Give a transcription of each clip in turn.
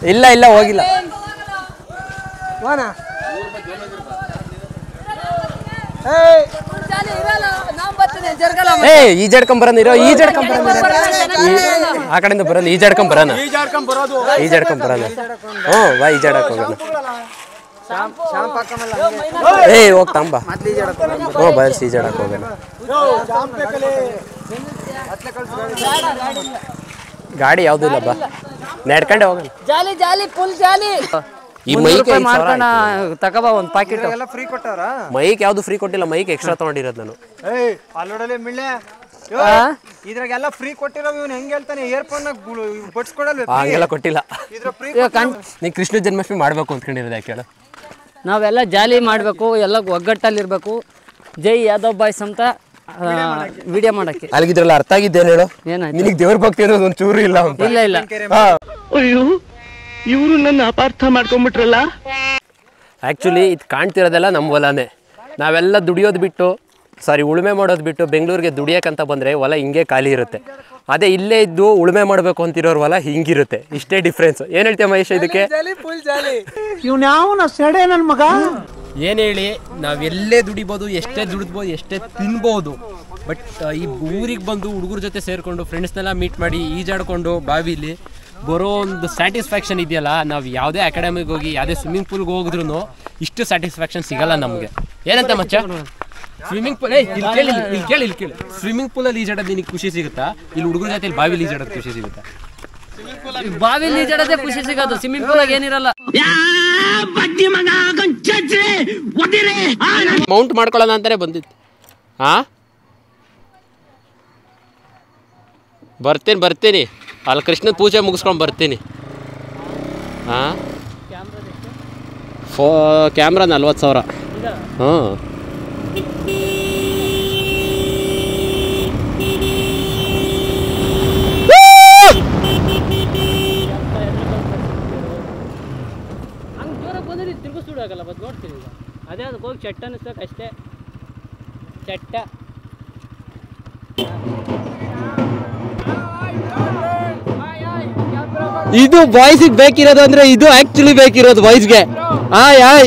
ಇಲ್ಲ ಇಲ್ಲ ಹೋಗಿಲ್ಲ ಹೋಗೋಣ ಏ ಈಜಾಡ್ಕೊಂಡ್ ಬರೋಣ ಇರೋ ಈಜಾಡ್ಕೊಂಡ್ ಬರೋಣ ಆ ಕಡೆಯಿಂದ ಬರೋಣ ಈಜಾಡ್ಕೊಂಡ್ ಬರೋಣ ಈಜಾಡ್ಕೊಂಡ್ ಬರೋದು ಈಜಾಡ್ಕೊಂಡ್ ಬರೋಣ ಹ್ಞೂ ಬಾ ಈಜಾಡಕ್ ಹೋಗೋಣ ಶಾಂಪ್ ಹಾಕಮಲ್ಲ ಏ ಹೋಗ್ತಾಂಬ ಮೊದ್ಲು ಈಜಾಡಕ್ಕೆ ಹ್ಞೂ ಬಸ್ ಈಜಾಡಕ್ ಹೋಗೋಣ ಶಾಂಪ್ ಬೇಕಲ್ಲಿ ಗಾಡಿ ಯಾವ್ದು ಇಲ್ಲ ಬಾ ನಡ್ಕೊಂಡೆ ಹೋಗೋಣ ಜಾಲಿ ಜಾಲಿ ಫುಲ್ ಜಾಲಿ ಈ ಮೈಕ್ ಐದ್ ಸಾವಿರ ಮಾಡ್ಕೊಂಡ ಆಯ್ತು. ತಗೋಬಾ ಒಂದ್ ಪ್ಯಾಕೆಟ್ ಎಲ್ಲ ಫ್ರೀ ಕೊಟ್ಟಾರ ಮೈಕ್ ಯಾವ್ದು ಫ್ರೀ ಕೊಟ್ಟಿಲ್ಲ ಮೈಕ್ ಎಕ್ಸ್ಟ್ರಾ ತಗೊಂಡಿರೋದು ನಾನು ಏಯ್ ಅಲ್ಲೋಡಲೆ ಮಿಳ್ಳೆ ಇದ್ರಾಗೆಲ್ಲ ಫ್ರೀ ಕೊಟ್ಟಿರೋ ಇವ್ನು ಹೆಂಗ್ ಹೇಳ್ತಾನೆ ಇಯರ್ಫೋನ್ ಬಡ್ಸ್ಕೊಡಲ್ವೇ ಆ, ಹಂಗೆಲ್ಲ ಕೊಟ್ಟಿಲ್ಲ ಇದ್ರ ಫ್ರೀ ನೀ ಕೃಷ್ಣ ಜನ್ಮಾಷ್ಟಮಿ ಮಾಡ್ಬೇಕು ಅಂದ್ಕೊಂಡಿರೋದು ಯಾಕೆ ಹೇಳು ನಾವೆಲ್ಲ ಜಾಲಿ ಮಾಡಬೇಕು ಎಲ್ಲ ಒಗ್ಗಟ್ಟಲ್ಲಿರ್ಬೇಕು ಜೈ ಯಾದವ್ ಬಾಯ್ಸ್ ಅಂತ ವಿಡಿಯೋ ಮಾಡಕ್ಕೆ ಅಲ್ಲಿಗಿದ್ರಲ್ಲ ಅರ್ಥ ಆಗಿದ್ದೇನು ಹೇಳು ಏನಾಯ್ತು ನಿನಗೆ ದೇವ್ರ ಭಕ್ತಿ ಅನ್ನೋದು ಒಂದು ಚೂರು ಇಲ್ಲ ಅಂತ ಇಲ್ಲ ಇಲ್ಲ ಆ್ಯಕ್ಚುಲಿ ಇದು ಕಾಣ್ತಿರೋದೆಲ್ಲ ನಮ್ಮ ಹೊಲನೇ ನಾವೆಲ್ಲ ದುಡಿಯೋದು ಬಿಟ್ಟು ಸಾರಿ ಉಳುಮೆ ಮಾಡೋದು ಬಿಟ್ಟು ಬೆಂಗಳೂರಿಗೆ ದುಡಿಯೋಕ್ಕಂತ ಬಂದರೆ ಹೊಲ ಹಿಂಗೆ ಖಾಲಿ ಇರುತ್ತೆ ಅದೇ ಇಲ್ಲೇ ಇದ್ದು ಉಳುಮೆ ಮಾಡಬೇಕು ಅಂತಿರೋರು ಹೊಲ ಹಿಂಗಿರುತ್ತೆ ಇಷ್ಟೇ ಡಿಫ್ರೆನ್ಸ್ ಏನು ಹೇಳ್ತೀಯ ಮಹೇಶ್ ಇದಕ್ಕೆ ಏನು ಹೇಳಿ ನಾವೆಲ್ಲೇ ದುಡಿಬೋದು ಎಷ್ಟೇ ದುಡಿದ್ಬೋದು ಎಷ್ಟೇ ತಿನ್ಬೋದು ಬಟ್ ಈ ಊರಿಗೆ ಬಂದು ಹುಡುಗರ ಜೊತೆ ಸೇರಿಕೊಂಡು ಫ್ರೆಂಡ್ಸ್ನೆಲ್ಲ ಮೀಟ್ ಮಾಡಿ ಈಜಾಡ್ಕೊಂಡು ಬಾವಿಲಿ ಬರೋ ಒಂದು ಸ್ಯಾಟಿಸ್ಫ್ಯಾಕ್ಷನ್ ಇದೆಯಲ್ಲ ನಾವು ಯಾವುದೇ ಅಕಾಡೆಮಿಗೆ ಹೋಗಿ ಯಾವುದೇ ಸ್ವಿಮ್ಮಿಂಗ್ ಪೂಲ್ಗೆ ಹೋಗಿದ್ರು ಇಷ್ಟು ಸ್ಯಾಟಿಸ್ಫ್ಯಾಕ್ಷನ್ ಸಿಗಲ್ಲ ನಮಗೆ ಏನಂತ ಮಚ್ಚ ಸ್ವಿಮ್ಮಿಂಗ್ ಪೂಲ್ ಇಲ್ಲಿ ಕೇಳಿ ಇಲ್ಲಿ ಕೇಳಿ ಇಲ್ಲಿ ಕೇಳಿ ಸ್ವಿಮ್ಮಿಂಗ್ ಪೂಲಲ್ಲಿ ಈಜಾಡೋದು ನಿನಗೆ ಖುಷಿ ಸಿಗುತ್ತಾ ಇಲ್ಲಿ ಹುಡುಗರ ಜೊತೆ ಇಲ್ಲಿ ಬಾವಿಲಿ ಈಜಾಡೋದು ಖುಷಿ ಸಿಗುತ್ತಾ ಬಾವಿಲಿ ಈಜಾಡೋದೇ ಖುಷಿ ಸಿಗೋದು ಸ್ವಿಮ್ಮಿಂಗ್ ಪೂಲಾಗ ಏನಿರಲ್ಲ ಮೌಂಟ್ ಮಾಡ್ಕೊಳ್ಳೋಣ ಅಂತಾನೆ ಬಂದಿತ್ತು ಹಾ ಬರ್ತೀನಿ ಬರ್ತೀನಿ ಅಲ್ಲಿ ಕೃಷ್ಣನ ಪೂಜೆ ಮುಗಿಸ್ಕೊಂಡು ಬರ್ತೀನಿ ಹಾಂ ಫೋ ಕ್ಯಾಮ್ರಾ ನಲ್ವತ್ತು ಸಾವಿರ ಹಾಂ ಹಂಗೆ ದೂರ ಬಂದ್ರೆ ತಿರ್ಗಿಸ್ಬಿಡಾಗಲ್ಲ ಬಟ್ ನೋಡ್ತೀನಿ ಈಗ ಅದೇ ಅದಕ್ಕೆ ಹೋಗಿ ಚಟ್ಟ ಅನ್ನಿಸ್ಬೇಕು ಅಷ್ಟೇ ಚಟ್ಟ ಇದು ಬಾಯ್ಸಿಗೆ ಬೇಕಿರೋದು ಅಂದ್ರೆ ಇದು ಆಕ್ಚುಲಿ ಬೇಕಿರೋದು ಬಾಯ್ಸ್ಗೆ ಆಯ್ ಆಯ್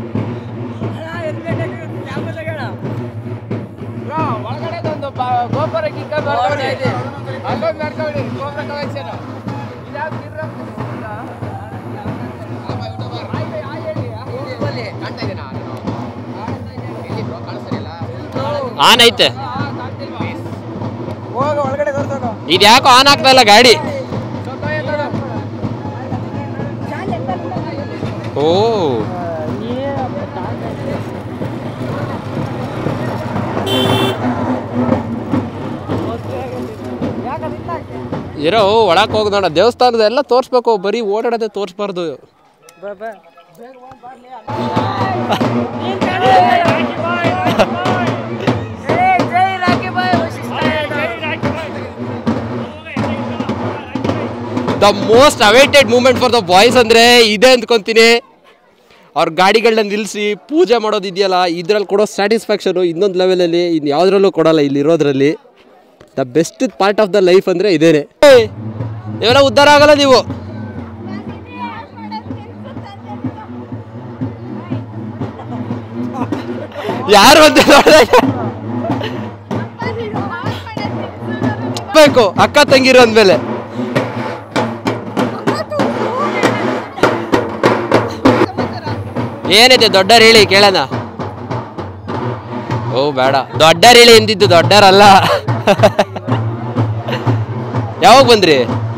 ಆನ್ ಐತೆ ಹೋಗ ಒಳಗಡೆ ತೋರ್ಸೋಗ ಇದು ಯಾಕೋ ಆನ್ ಆಗ್ತಾ ಇಲ್ಲ ಗಾಡಿ ಓ ಇರೋ ಒಳಕ್ ಹೋಗ್ ನೋಡ ದೇವಸ್ಥಾನದ ಎಲ್ಲ ತೋರ್ಸ್ಬೇಕು ಬರೀ ಓಡಾಡೋದೇ ತೋರ್ಸ್ಬಾರ್ದು the most awaited moment for the boys ಅಂದ್ರೆ ಇದೆ ಅಂದ್ಕೊಂತೀನಿ ಅವ್ರ ಗಾಡಿಗಳನ್ನ ನಿಲ್ಲಿಸಿ ಪೂಜೆ ಮಾಡೋದು ಇದೆಯಲ್ಲ ಇದ್ರಲ್ಲಿ ಕೊಡೋ ಸ್ಯಾಟಿಸ್ಫ್ಯಾಕ್ಷನು ಇನ್ನೊಂದು ಲೆವೆಲಲ್ಲಿ ಇನ್ನು ಯಾವುದ್ರಲ್ಲೂ ಕೊಡಲ್ಲ ಇಲ್ಲಿ ಇರೋದ್ರಲ್ಲಿ the best part of the life ಅಂದರೆ ಇದೇನೆ ಏಯ್, ನೀವೆಲ್ಲ ಉದ್ಧಾರ ಆಗಲ್ಲ ನೀವು ಯಾರು ಅಂತ ನೋಡಿದಾಗ ಬೇಕು ಅಕ್ಕ ತಂಗಿರು ಅಂದಮೇಲೆ ಏನಿದೆ ದೊಡ್ಡರ್ ಹೇಳಿ ಕೇಳೋಣ ಓ ಬೇಡ ದೊಡ್ಡರ್ ಹೇಳಿ ಎಂದಿದ್ದು ದೊಡ್ಡರಲ್ಲ ಯಾವಾಗ ಬಂದ್ರಿ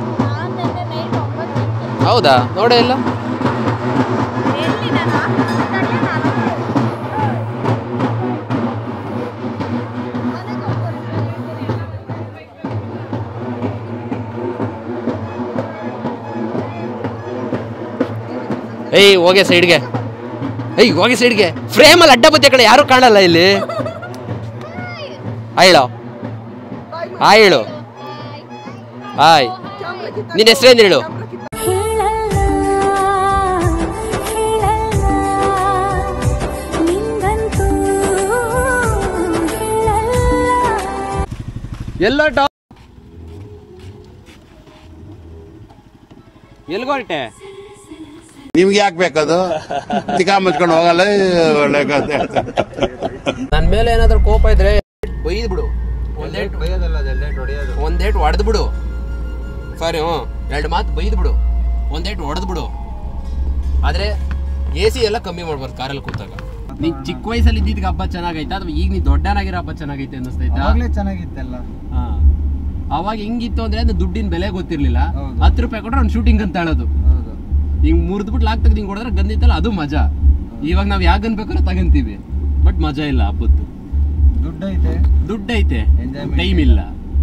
ಹೌದಾ ನೋಡೇ ಇಲ್ಲ ಏಯ್ ಹೋಗೆ ಸೈಡ್ಗೆ ಏಯ್ ಹೋಗಿ ಸೈಡ್ಗೆ ಫ್ರೇಮಲ್ಲಿ ಅಡ್ಡ ಬದ್ದೆ ಕಡೆ ಯಾರು ಕಾಣಲ್ಲ ಇಲ್ಲಿ ಆಯ್ಳೋ ಆಯ್ ಹೇಳು ಆಯ್ ನಿನ್ನ ಹೆಸರೇನು ಹೇಳು ಎಲ್ಲ ಎಲ್ಗೊರಟೆ ನಿಮ್ಗೆ ಯಾಕೆ ಬೇಕದು ತಿಕಾ ಮುಚ್ಕೊಂಡು ಹೋಗಲ್ಲ ಒಳ್ಳೆ ಕಥೆ. ನನ್ನ ಮೇಲೆ ಏನಾದ್ರೂ ಕೋಪ ಇದ್ರೆ ಬೈದ್ ಬಿಡು ಒಂದೇಟ್ ಬೈಯೋದಲ್ಲ ಅದೆಲ್ಲ ಹೊಡೆಯೋದು ಒಂದೇಟ್ ಹೊಡೆದ್ ಬಿಡು ಸಾರಿ ಹ್ಞೂ ಎರಡು ಮಾತು ಬೈದ್ ಬಿಡು ಒಂದೇಟ್ ಹೊಡೆದ್ ಬಿಡು ಆದ್ರೆ ಎ ಸಿ ಎಲ್ಲ ಕಮ್ಮಿ ಮಾಡ್ಬಾರ್ದು ಕಾರಲ್ಲಿ ಕೂತಾಗ ನೀ ಚಿಕ್ಕ ವಯಸ್ಸಲ್ಲಿ ಇದ್ದಿದ್ದ ಹಬ್ಬ ಚೆನ್ನಾಗೈತಾ ಅಥವಾ ಈಗ ನೀ ದೊಡ್ಡನಾಗಿರೋ ಹಬ್ಬ ಚೆನ್ನಾಗೈತೆ ಅನ್ನಿಸ್ತೈತಾ ಅವಾಗ್ಲೇ ಚೆನ್ನಾಗಿತ್ತಲ್ಲ ಹಾ. ಅವಾಗ ಹೆಂಗಿತ್ತು ಅಂದ್ರೆ ಅದು ದುಡ್ಡಿನ ಬೆಲೆ ಗೊತ್ತಿರ್ಲಿಲ್ಲ ಹೌದು. ಹತ್ತು ರೂಪಾಯಿ ಕೊಟ್ರೆ ಅವ್ನು ಶೂಟಿಂಗ್ ಅಂತ ಹೇಳೋದು ಹೌದು ಹಿಂಗ್ ಮುರಿದ್ಬಿಟ್ಟು ಲಾಕ್ ತೆಗ್ದು ಹಿಂಗ್ ಹೊಡೆದ್ರೆ ಗಂದಿತ್ತಲ್ಲ ಅದು ಮಜಾ ಇವಾಗ ನಾವ್ ಯಾಕೆ ಗನ್ ಬೇಕಾದ್ರೆ ತಗಂತೀವಿ ಬಟ್ ಮಜಾ ಇಲ್ಲ ಹಬ್ಬದ್ದು ದುಡ್ಡು ಐತೆ ದುಡ್ಡು ಐತೆ Enjoyment ಟೈಮ್ ಇಲ್ಲ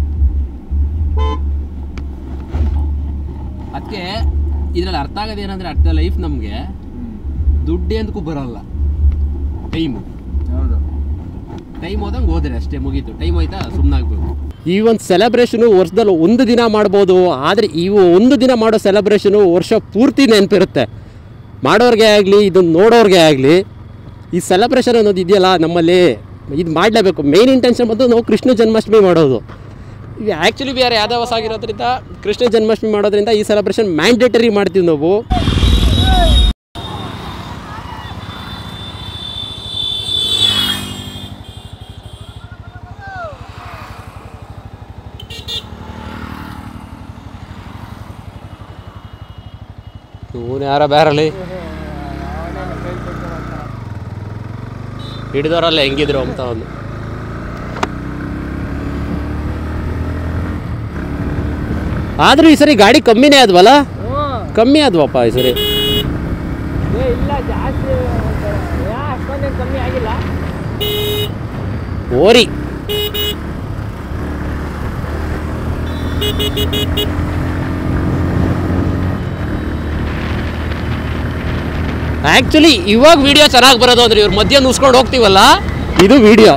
ಅದಕ್ಕೆ ಇದ್ರಲ್ಲಿ ಅರ್ಥ ಆಗೋದು ಏನಂದ್ರೆ ಅರ್ಥ ಲೈಫ್ ನಮ್ಗೆ ದುಡ್ಡು ಎಂದಕ್ಕೂ ಬರಲ್ಲ ಟೈಮು ಹೌದು ಟೈಮ್ ಹೋದಂಗೆ ಹೋದ್ರೆ ಅಷ್ಟೇ ಮುಗೀತು ಟೈಮ್ ಹೋಯ್ತಾ ಸುಮ್ಮನಾಗ್ಬೇಕು ಈ ಒಂದು ಸೆಲೆಬ್ರೇಷನು ವರ್ಷದಲ್ಲಿ ಒಂದು ದಿನ ಮಾಡ್ಬೋದು ಆದರೆ ಇವು ಒಂದು ದಿನ ಮಾಡೋ ಸೆಲೆಬ್ರೇಷನು ವರ್ಷ ಪೂರ್ತಿ ನೆನಪಿರುತ್ತೆ ಮಾಡೋರಿಗೆ ಆಗಲಿ ಇದನ್ನು ನೋಡೋರಿಗೆ ಆಗಲಿ ಈ ಸೆಲೆಬ್ರೇಷನ್ ಅನ್ನೋದು ಇದೆಯಲ್ಲ ನಮ್ಮಲ್ಲಿ ಇದು ಮಾಡಲೇಬೇಕು ಮೇನ್ ಇಂಟೆನ್ಷನ್ ಬಂದು ನಾವು ಕೃಷ್ಣ ಜನ್ಮಾಷ್ಟಮಿ ಮಾಡೋದು ಆ್ಯಕ್ಚುಲಿ ಬೇರೆ ಯಾದವಸ್ ಆಗಿರೋದ್ರಿಂದ ಕೃಷ್ಣ ಜನ್ಮಾಷ್ಟಮಿ ಮಾಡೋದ್ರಿಂದ ಈ ಸೆಲೆಬ್ರೇಷನ್ ಮ್ಯಾಂಡೇಟರಿ ಮಾಡ್ತೀವಿ ನಾವು ಇವನು ಯಾರ ಬೇರಲ್ಲಿ ಹಿಡಿದವರಲ್ಲ ಹೆಂಗಿದ್ರು ಅಂತ ಒಂದು ಆದ್ರೂ ಈ ಸರಿ ಗಾಡಿ ಕಮ್ಮಿನೇ ಆದ್ವಲ್ಲ ಕಮ್ಮಿ ಆದ್ವಪ್ಪ ಈ ಸರಿ ಏ ಇಲ್ಲ ಜಾಸ್ತಿ ಯಾ ಅಷ್ಟೊಂದೇನು ಕಮ್ಮಿ ಆಗಿಲ್ಲ ಓರಿ ಆಕ್ಚುಲಿ ಇವಾಗ ವಿಡಿಯೋ ಚೆನ್ನಾಗಿ ಬರೋದು ಅಂದ್ರೆ ಇವ್ರ ಮಧ್ಯ ನುಸ್ಕೊಂಡು ಹೋಗ್ತೀವಲ್ಲ ಇದು ವಿಡಿಯೋ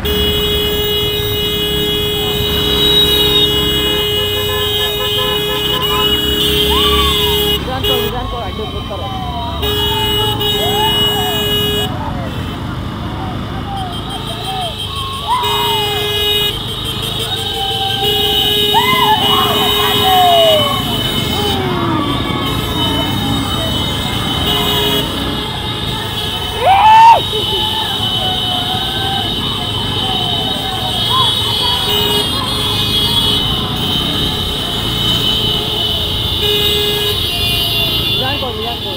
ನಿಧಾನ್ಕೊ ನಿಧಾನ್ಕೊ ಅಡ್ಡಿ ಕೂತ್ಕೊಳ್ಳೋ ನಿಧಾನ್ಕೊ ನಿಧಾನ್ಕೊ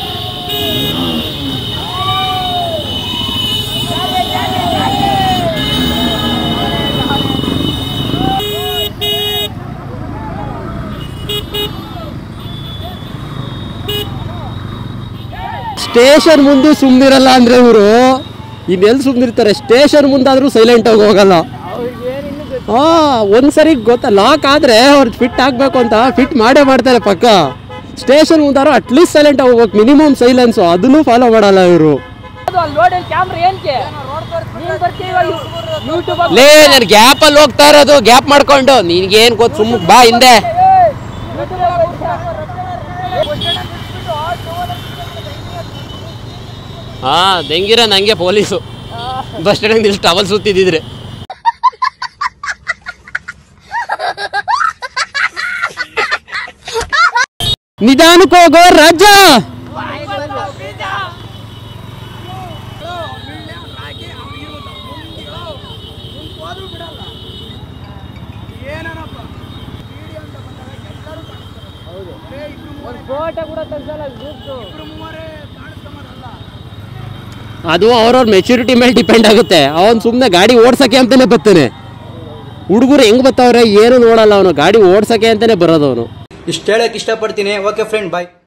ಸ್ಟೇಷನ್ ಮುಂದೆ ಸುಮ್ಮನಿರಲ್ಲ ಅಂದ್ರೆ ಇವರು ಇನ್ನೆಲ್ಲಿ ಸುಮ್ಮನಿರ್ತಾರೆ ಸ್ಟೇಷನ್ ಮುಂದಾದ್ರೂ ಸೈಲೆಂಟ್ ಆಗಿ ಹೋಗಲ್ಲ ಅವ್ರಿಗೆ ಏನು ಇನ್ನೂ ಗೊತ್ತು ಹಾ ಒಂದ್ಸರಿ ಗೊತ್ತಾ ಲಾಕ್ ಆದ್ರೆ ಅವ್ರು ಫಿಟ್ ಆಗ್ಬೇಕು ಅಂತ ಫಿಟ್ ಮಾಡೇ ಮಾಡ್ತಾರೆ ಪಕ್ಕ ಸ್ಟೇಷನ್ ಮುಂದಾರು ಅಟ್ಲೀಸ್ಟ್ ಸೈಲೆಂಟ್ ಹೋಗ್ಬೇಕು ಮಿನಿಮಮ್ ಸೈಲೆನ್ಸು ಅದನ್ನು ಫಾಲೋ ಮಾಡಲ್ಲ ಇವರು ಅದು ಅಲ್ಲಿ ನೋಡಿ ಕ್ಯಾಮ್ರಾ ಏನಕ್ಕೆ ನೀನು ಬರ್ತೀವಿ ಯೂಟ್ಯೂಬ್ ಲೇ ನಾನು ಗ್ಯಾಪ್ ಅಲ್ಲಿ ಹೋಗ್ತಾ ಇರೋದು ಗ್ಯಾಪ್ ಮಾಡ್ಕೊಂಡು ನಿನ್ಗೇನ್ ಗೊತ್ತು ಸುಮ್ಮ ಬಾ ಹಿಂದೆ ಹಾ ದೆಂಗಿರ ನಂಗೆ ಪೊಲೀಸು ಬಸ್ ಸ್ಟ್ಯಾಂಡ್ ನಿಲ್ಸಿ ಟವಲ್ ಸುತ್ತಿದ್ರೆ ನಿಧಾನಕ್ಕೆ ಹೋಗೋ ರಾಜ ಒಂದು ಫೋಟೋ ಕೂಡ ತೆಗ್ಸಲ್ಲ ಗ್ರೂಪ್ಸು ಅದು ಅವ್ರವ್ರ ಮೆಚುರಿಟಿ ಮೇಲೆ ಡಿಪೆಂಡ್ ಆಗುತ್ತೆ ಅವನು ಸುಮ್ಮನೆ ಗಾಡಿ ಓಡ್ಸಕ್ಕೆ ಅಂತಾನೆ ಬರ್ತಾನೆ ಹುಡುಗರು ಹೆಂಗ್ ಬರ್ತಾವ್ರೆ ಏನು ನೋಡಲ್ಲ ಅವನು ಗಾಡಿ ಓಡ್ಸಕ್ಕೆ ಅಂತಾನೆ ಬರೋದು ಅವನು ಇಷ್ಟು ಹೇಳಕ್ ಇಷ್ಟಪಡ್ತೀನಿ ಓಕೆ ಫ್ರೆಂಡ್ ಬಾಯ್